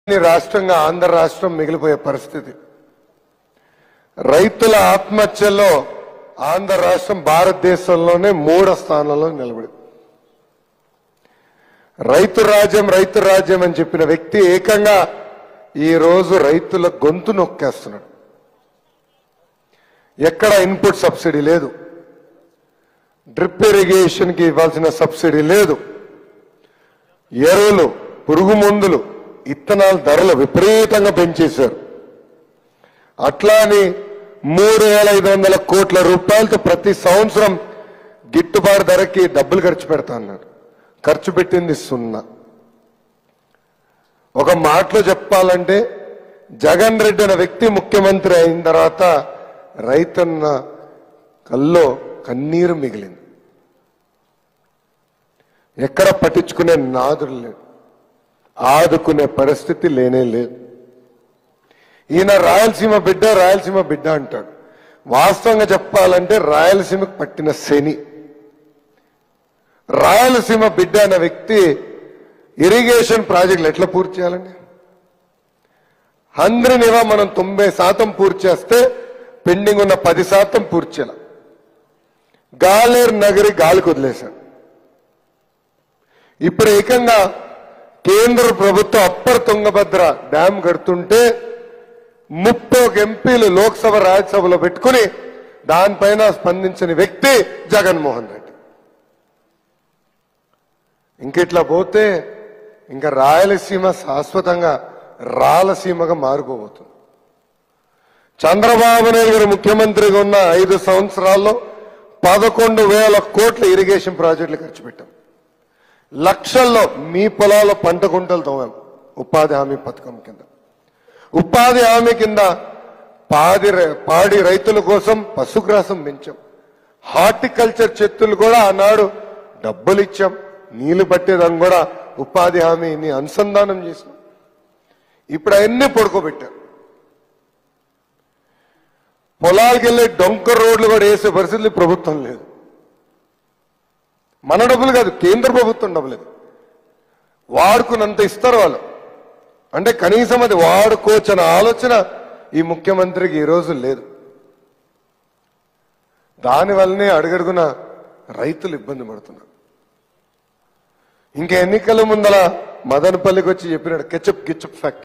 ఈ రాష్ట్రంగా ఆంధ్ర రాష్ట్రం మిగిలిపోయే పరిస్థితి రైతుల ఆత్మహత్యల్లో ఆంధ్ర రాష్ట్రం భారతదేశంలోనే మూడో స్థానంలో నిలబడి రైతు రాజ్యం రైతు రాజ్యం అని చెప్పిన వ్యక్తి ఏకంగా ఈ రోజు రైతుల గొంతు నొక్కేస్తున్నాడు ఎక్కడ ఇన్పుట్ సబ్సిడీ లేదు డ్రిప్ ఇరిగేషన్ కి ఇవ్వాల్సిన సబ్సిడీ లేదు ఎరువులు పురుగు మందులు ఇత్తనాల ధరలు విపరీతంగా పెంచేశారు అట్లా అని మూడు వేల ఐదు వందల కోట్ల రూపాయలతో ప్రతి సంవత్సరం గిట్టుబాటు ధరకి డబ్బులు ఖర్చు పెడతా అన్నారు ఖర్చు పెట్టింది సున్నా ఒక మాటలో చెప్పాలంటే జగన్ రెడ్డి అనే వ్యక్తి ముఖ్యమంత్రి అయిన తర్వాత రైతన్న కల్లో కన్నీరు మిగిలింది ఎక్కడ పట్టించుకునే నాదుడు లేడు ఆదుకునే పరిస్థితి లేనే లేదు ఈయన రాయలసీమ బిడ్డ రాయలసీమ బిడ్డ అంటాడు వాస్తవంగా చెప్పాలంటే రాయలసీమకు పట్టిన శని రాయలసీమ బిడ్డ అనే వ్యక్తి ఇరిగేషన్ ప్రాజెక్టులు ఎట్లా పూర్తి చేయాలండి హంద్రినివా మనం తొంభై శాతం పూర్తి చేస్తే పెండింగ్ ఉన్న పది శాతం పూర్తి చేయాలి గాలేరు నగరి గాలికి వదిలేశాడు ఇప్పుడు ఏకంగా కేంద్ర ప్రభుత్వం అప్పర్ తుంగభద్ర డ్యాం కడుతుంటే ముప్పై ఎంపీలు లోక్సభ రాజ్యసభలో పెట్టుకుని దానిపైన స్పందించిన వ్యక్తి జగన్మోహన్ రెడ్డి ఇంకిట్లా పోతే ఇంకా రాయలసీమ శాశ్వతంగా రాలసీమగా మారిపోబోతుంది చంద్రబాబు నాయుడు గారు ముఖ్యమంత్రిగా ఉన్న ఐదు సంవత్సరాల్లో పదకొండు వేల కోట్ల ఇరిగేషన్ ప్రాజెక్టులు ఖర్చు పెట్టాం లక్షల్లో మీ పొలాల్లో పంట గుంటలు తోమాం ఉపాధి హామీ పథకం కింద ఉపాధి హామీ కింద పాది రై- పాడి రైతుల కోసం పశుగ్రాసం పెంచాం హార్టికల్చర్ చెత్తులు కూడా ఆనాడు డబ్బులు ఇచ్చాం నీళ్లు పట్టేదాన్ని కూడా ఉపాధి హామీని అనుసంధానం చేసాం ఇప్పుడు అవన్నీ పడుకోబెట్టారు పొలాలకు వెళ్ళే డొంక రోడ్లు కూడా వేసే పరిస్థితులు ఈ ప్రభుత్వం లేదు మన డబ్బులు కాదు కేంద్ర ప్రభుత్వం డబ్బులు ఇది వాడుకున్నంత ఇస్తారు వాళ్ళు అంటే కనీసం అది వాడుకోవచ్చన్న ఆలోచన ఈ ముఖ్యమంత్రికి ఈ రోజు లేదు దానివల్లనే అడుగడుగున రైతులు ఇబ్బంది పడుతున్నారు ఇంకా ఎన్నికల ముందల మదనపల్లికి వచ్చి చెప్పినాడు కెచప్ గిచ్చప్ ఫ్యాక్టరీ